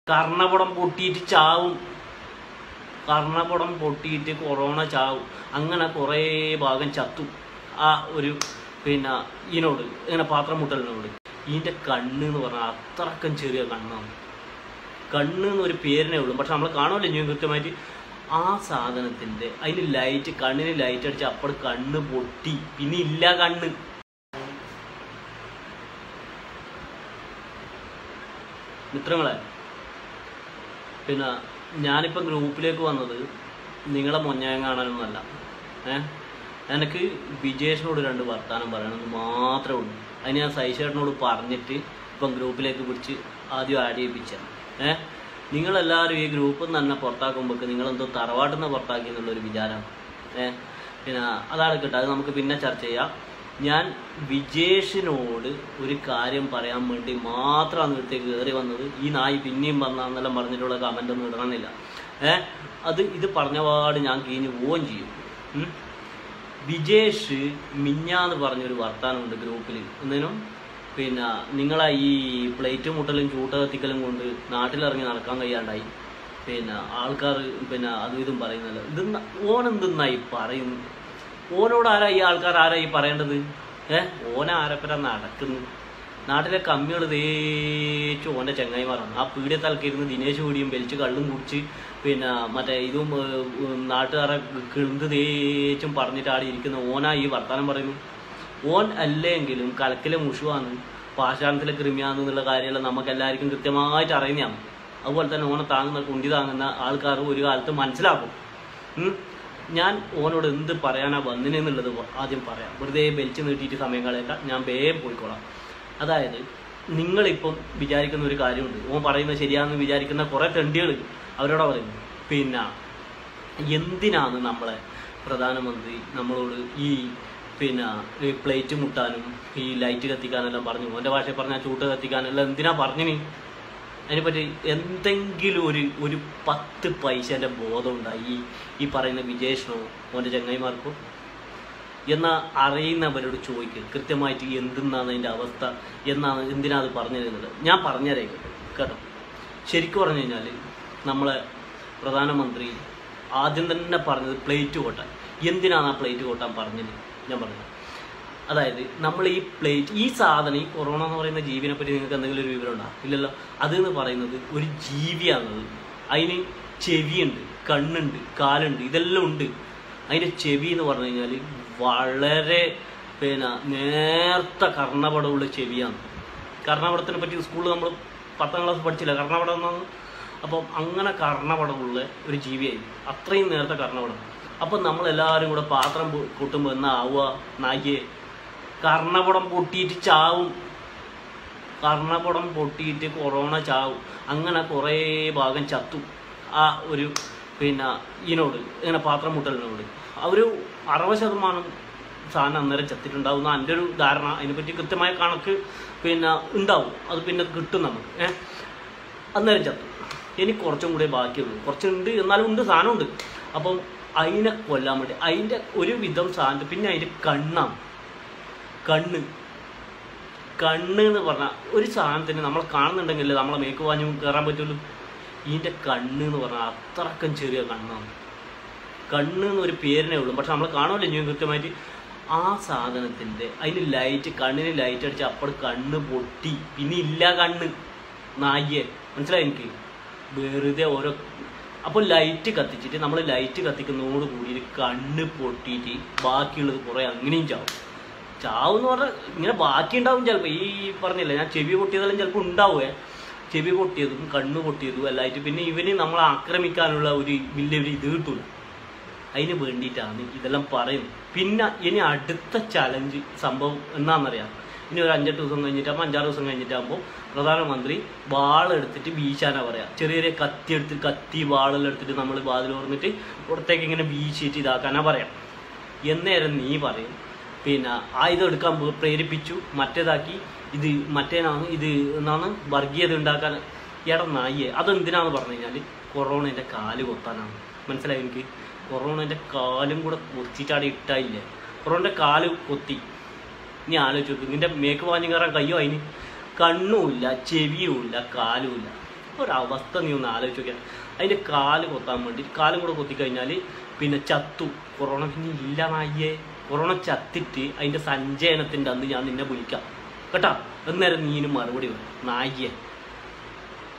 കർണപടം പൊട്ടിയിട്ട് ചാവും കർണപടം പൊട്ടിയിട്ട് കൊറോണ ചാവും അങ്ങനെ കുറേ ഭാഗം ചത്തു ആ ഒരു പിന്നെ ഇതിനോട് ഇങ്ങനെ പാത്രം മുട്ടലിനോട് ഇതിൻ്റെ കണ്ണ് എന്ന് പറഞ്ഞാൽ അത്രക്കും ചെറിയ കണ്ണാണ് കണ്ണ് എന്നൊരു പേരിനേ ഉള്ളൂ പക്ഷെ നമ്മൾ കാണുമല്ലോ ഇനി കൃത്യമായിട്ട് ആ സാധനത്തിൻ്റെ അതിന് ലൈറ്റ് കണ്ണിന് ലൈറ്റ് അടിച്ച് അപ്പോൾ കണ്ണ് പൊട്ടി പിന്നെ ഇല്ല കണ്ണ് മിത്രങ്ങളെ പിന്നെ ഞാനിപ്പോൾ ഗ്രൂപ്പിലേക്ക് വന്നത് നിങ്ങളെ മൊഞ്ഞയം കാണാനൊന്നുമല്ല ഏ എനിക്ക് വിജേഷിനോട് രണ്ട് വർത്താനം പറയണമെന്ന് മാത്രമേ ഉള്ളൂ അതിന് ഞാൻ സൈഷേട്ടനോട് പറഞ്ഞിട്ട് ഇപ്പം ഗ്രൂപ്പിലേക്ക് പിടിച്ച് ആദ്യം ആഡ് ചെയ്യിപ്പിച്ച ഏ നിങ്ങളെല്ലാവരും ഈ ഗ്രൂപ്പിൽ നിന്ന് തന്നെ പുറത്താക്കുമ്പോൾ നിങ്ങളെന്തോ തറവാട്ടിൽ നിന്ന് പുറത്താക്കി എന്നുള്ളൊരു വിചാരം ഏ പിന്നെ അതാണ് കേട്ടോ അത് നമുക്ക് പിന്നെ ചർച്ച ചെയ്യാം ഞാൻ വിജേഷിനോട് ഒരു കാര്യം പറയാൻ വേണ്ടി മാത്രമാണ് ഇവിടത്തേക്ക് കയറി വന്നത് ഈ നായി പിന്നെയും വന്നാന്നെല്ലാം പറഞ്ഞിട്ടുള്ള കമൻ്റ് ഒന്നും ഇടണമെന്നില്ല ഏ അത് ഇത് പറഞ്ഞപാട് ഞാൻ കീഞ്ഞ് പോവുകയും ചെയ്യും ഉം. വിജേഷ് മിഞ്ഞാന്ന് പറഞ്ഞൊരു വർത്താനമുണ്ട് ഗ്രൂപ്പിൽ എന്നതിനും പിന്നെ നിങ്ങളെ ഈ പ്ലേറ്റ് മുട്ടലും ചൂട്ട കത്തിക്കലും കൊണ്ട് നാട്ടിലിറങ്ങി നടക്കാൻ കഴിയാണ്ടായി പിന്നെ ആൾക്കാർ പിന്നെ അതും ഇതും പറയുന്നല്ലോ ഇത് ഓനെന്തെന്നായി പറയുന്നു ഓനോട് ആരാ ഈ ആൾക്കാർ ആരാ ഈ പറയേണ്ടത് ഏ ഓന ആരപ്പര നടക്കുന്നു നാട്ടിലെ കമ്മികൾ തേച്ച് ഓൻ്റെ ചങ്ങായിമാരാണ് ആ പീടിയ തലക്കിരുന്ന് ദിനേശ് കൂടിയും വലിച്ച് കള്ളും കുടിച്ച് പിന്നെ മറ്റേ ഇതും ഏർ, ഉം, നാട്ടുകാരെ കിളുന്ത് തേച്ചും പറഞ്ഞിട്ട് ആടെ ഇരിക്കുന്ന ഓനാ ഈ വർത്താനം പറയുന്നു ഓൻ അല്ലെങ്കിലും കലക്കിലെ മുഷുവാണ് പാഷാണത്തിലെ കൃമിയാന്ന് എന്നുള്ള കാര്യമെല്ലാം നമുക്ക് എല്ലാവർക്കും കൃത്യമായിട്ട് അറിയുന്നതാണ് അതുപോലെ തന്നെ ഓനെ താങ്ങുന്ന കുണ്ടി താങ്ങുന്ന ആൾക്കാർ ഒരു കാലത്ത് മനസ്സിലാക്കും ഉം. ഞാൻ ഓനോട് എന്ത് പറയാനാ വന്നിനെന്നുള്ളത് ആദ്യം പറയാം വെറുതെ ബെൽറ്റ് നീട്ടിയിട്ട് സമയം കളയണ്ട ഞാൻ വേഗം പോയിക്കോളാം അതായത് നിങ്ങളിപ്പം വിചാരിക്കുന്ന ഒരു കാര്യമുണ്ട് ഓൻ പറയുന്നത് ശരിയാണെന്ന് വിചാരിക്കുന്ന കുറേ തെണ്ടികൾ അവരോടാ പറയുന്നു പിന്നെ എന്തിനാണ് നമ്മളെ പ്രധാനമന്ത്രി നമ്മളോട് ഈ പിന്നെ ഈ പ്ലേറ്റ് മുട്ടാനും ഈ ലൈറ്റ് കത്തിക്കാനെല്ലാം പറഞ്ഞു ഓൻ്റെ ഭാഷയിൽ പറഞ്ഞാൽ ചൂട്ട് കത്തിക്കാനെല്ലാം എന്തിനാ പറഞ്ഞിനി അതിനെപ്പറ്റി എന്തെങ്കിലും ഒരു ഒരു പത്ത് പൈസേൻ്റെ ബോധം ഉണ്ടായി ഈ ഈ പറയുന്ന വിജേഷിനോ ഓൻ്റെ ചങ്ങായിമാർക്കോ എന്നാൽ അറിയുന്നവരോട് ചോദിക്കുക കൃത്യമായിട്ട് എന്തെന്നാണ് അതിൻ്റെ അവസ്ഥ എന്നാണ് എന്തിനാ അത് പറഞ്ഞിരുന്നത് ഞാൻ പറഞ്ഞുതരേ കേട്ടോ ശരിക്കും പറഞ്ഞു കഴിഞ്ഞാൽ നമ്മളെ പ്രധാനമന്ത്രി ആദ്യം തന്നെ പറഞ്ഞത് പ്ലേറ്റ് കൊട്ടാൻ എന്തിനാണ് ആ പ്ലേറ്റ് കൊട്ടാൻ പറഞ്ഞത് ഞാൻ പറഞ്ഞത് അതായത് നമ്മൾ ഈ പ്ലേറ്റ് ഈ സാധനം ഈ കൊറോണ എന്ന് പറയുന്ന ജീവിനെ പറ്റി നിങ്ങൾക്ക് എന്തെങ്കിലും ഒരു വിവരം ഉണ്ടോ ഇല്ലല്ലോ അത് എന്ന് പറയുന്നത് ഒരു ജീവിയാണത് അതിന് ചെവിയുണ്ട് കണ്ണുണ്ട് കാലുണ്ട് ഇതെല്ലാം ഉണ്ട് അതിൻ്റെ ചെവി എന്ന് പറഞ്ഞു കഴിഞ്ഞാൽ വളരെ പിന്നെ നേർത്ത കർണപടമുള്ള ചെവിയാണ് കർണപടത്തിനെ പറ്റി സ്കൂളിൽ നമ്മൾ പത്താം ക്ലാസ് പഠിച്ചില്ല കർണപടം എന്നാണ് അപ്പം അങ്ങനെ കർണപടമുള്ള ഒരു ജീവിയായി അത്രയും നേരത്തെ കർണപടം അപ്പം നമ്മളെല്ലാവരും കൂടെ പാത്രം പൊ- കൊട്ടുമ്പോൾ എന്നാ ആവുക നായിയെ കർണപടം പൊട്ടിയിട്ട് ചാവും കർണപടം പൊട്ടിയിട്ട് കൊറോണ ചാവും അങ്ങനെ കുറേ ഭാഗം ചത്തു ആ ഒരു പിന്നെ ഇതിനോട് ഇങ്ങനെ പാത്രം മുട്ടലിനോട് ആ ഒരു അറുപത് ശതമാനം സാധനം അന്നേരം ചത്തിട്ടുണ്ടാവും എന്നാ എൻ്റെ ഒരു ധാരണ അതിനെപ്പറ്റി കൃത്യമായ കണക്ക് പിന്നെ ഉണ്ടാവും അത് പിന്നെ കിട്ടും നമുക്ക് ഏഹ് അന്നേരം ചത്തു ഇനി കുറച്ചും കൂടെ ബാക്കിയുള്ളൂ കുറച്ചുണ്ട് എന്നാലും ഉണ്ട് സാധനമുണ്ട് അപ്പം അതിനെ കൊല്ലാൻ വേണ്ടി അതിൻ്റെ ഒരു വിധം സാധനം പിന്നെ അതിൻ്റെ കണ്ണാണ് കണ്ണ് കണ്ണ് എന്ന് പറഞ്ഞാൽ ഒരു സാധനത്തിന് നമ്മൾ കാണുന്നുണ്ടെങ്കിൽ നമ്മളെ മേക്ക് വാഞ്ഞു കയറാൻ പറ്റുള്ളൂ ഇതിൻ്റെ കണ്ണ് എന്ന് പറഞ്ഞാൽ അത്രക്കും ചെറിയ കണ്ണാണ് കണ്ണ് എന്നൊരു പേരിനേ ഉള്ളൂ പക്ഷെ നമ്മൾ കാണുമല്ലോ ഇനി കൃത്യമായിട്ട് ആ സാധനത്തിൻ്റെ അതിന് ലൈറ്റ് കണ്ണിന് ലൈറ്റ് അടിച്ച് അപ്പോൾ കണ്ണ് പൊട്ടി പിന്നെ ഇല്ല കണ്ണ് നായ്യെ മനസ്സിലായി എനിക്ക് വെറുതെ ഓരോ അപ്പോൾ ലൈറ്റ് കത്തിച്ചിട്ട് നമ്മൾ ലൈറ്റ് കത്തിക്കുന്നതോട് കൂടി കണ്ണ് പൊട്ടിയിട്ട് ബാക്കിയുള്ളത് കുറേ അങ്ങനെയും ചാവും ചാവും എന്ന് പറഞ്ഞാൽ ഇങ്ങനെ ബാക്കി ഉണ്ടാവും ചിലപ്പോൾ ഈ പറഞ്ഞില്ല ഞാൻ ചെവി പൊട്ടിയതെല്ലാം ചിലപ്പോൾ ഉണ്ടാവുമേ ചെവി പൊട്ടിയതും കണ്ണ് പൊട്ടിയതും എല്ലായിട്ട് പിന്നെ ഇവന് നമ്മളെ ആക്രമിക്കാനുള്ള ഒരു വലിയൊരു ഇത് കിട്ടൂല അതിന് വേണ്ടിയിട്ടാണ് ഇതെല്ലാം പറയുന്നത് പിന്നെ ഇനി അടുത്ത ചലഞ്ച് സംഭവം എന്നാണെന്നറിയാം ഇനി ഒരു അഞ്ചെട്ട് ദിവസം കഴിഞ്ഞിട്ടാകുമ്പോൾ അഞ്ചാറ് ദിവസം കഴിഞ്ഞിട്ടാകുമ്പോൾ പ്രധാനമന്ത്രി വാളെടുത്തിട്ട് വീശാനാ പറയാ ചെറിയ ചെറിയ കത്തി എടുത്തിട്ട് കത്തി വാളെല്ലാം എടുത്തിട്ട് നമ്മൾ വാതിൽ തുറന്നിട്ട് പുറത്തേക്ക് ഇങ്ങനെ വീശിയിട്ട് ഇതാക്കാനാ പറയാം എന്നേരം നീ പറയും പിന്നെ ആയുധം എടുക്കാൻ പോ- പ്രേരിപ്പിച്ചു മറ്റേതാക്കി ഇത് മറ്റേനാണ് ഇത് എന്നാണ് വർഗീയത ഉണ്ടാക്കാൻ എടാ നായിയെ അതെന്തിനാന്ന് പറഞ്ഞു കഴിഞ്ഞാൽ കൊറോണേൻ്റെ കാല് കൊത്താനാണ് മനസ്സിലായി എനിക്ക് കൊറോണേൻ്റെ കാലും കൂടെ കൊത്തിച്ചാടി ഇട്ടായില്ലേ കൊറോണൻ്റെ കാല് കൊത്തി നീ ആലോചിച്ച് നോക്ക് നിന്റെ മേക്ക് വാഞ്ഞു കയറാൻ കയ്യോ അതിന് കണ്ണുമില്ല ചെവിയുമില്ല കാലുമില്ല ഒരവസ്ഥ നീ ഒന്ന് ആലോചിച്ച് നോക്കിയാൽ അതിൻ്റെ കാല് കൊത്താൻ വേണ്ടി കാലും കൂടെ കൊത്തി കഴിഞ്ഞാൽ പിന്നെ ചത്തു കൊറോണ പിന്നെ ഇല്ല നായ്യേ കൊറോണ ചത്തിട്ട് അതിൻ്റെ സഞ്ചയനത്തിൻ്റെ അന്ന് ഞാൻ നിന്നെ വിളിക്കാം കേട്ടാ അന്നേരം നീനും മറുപടി പറയും നായ്യേ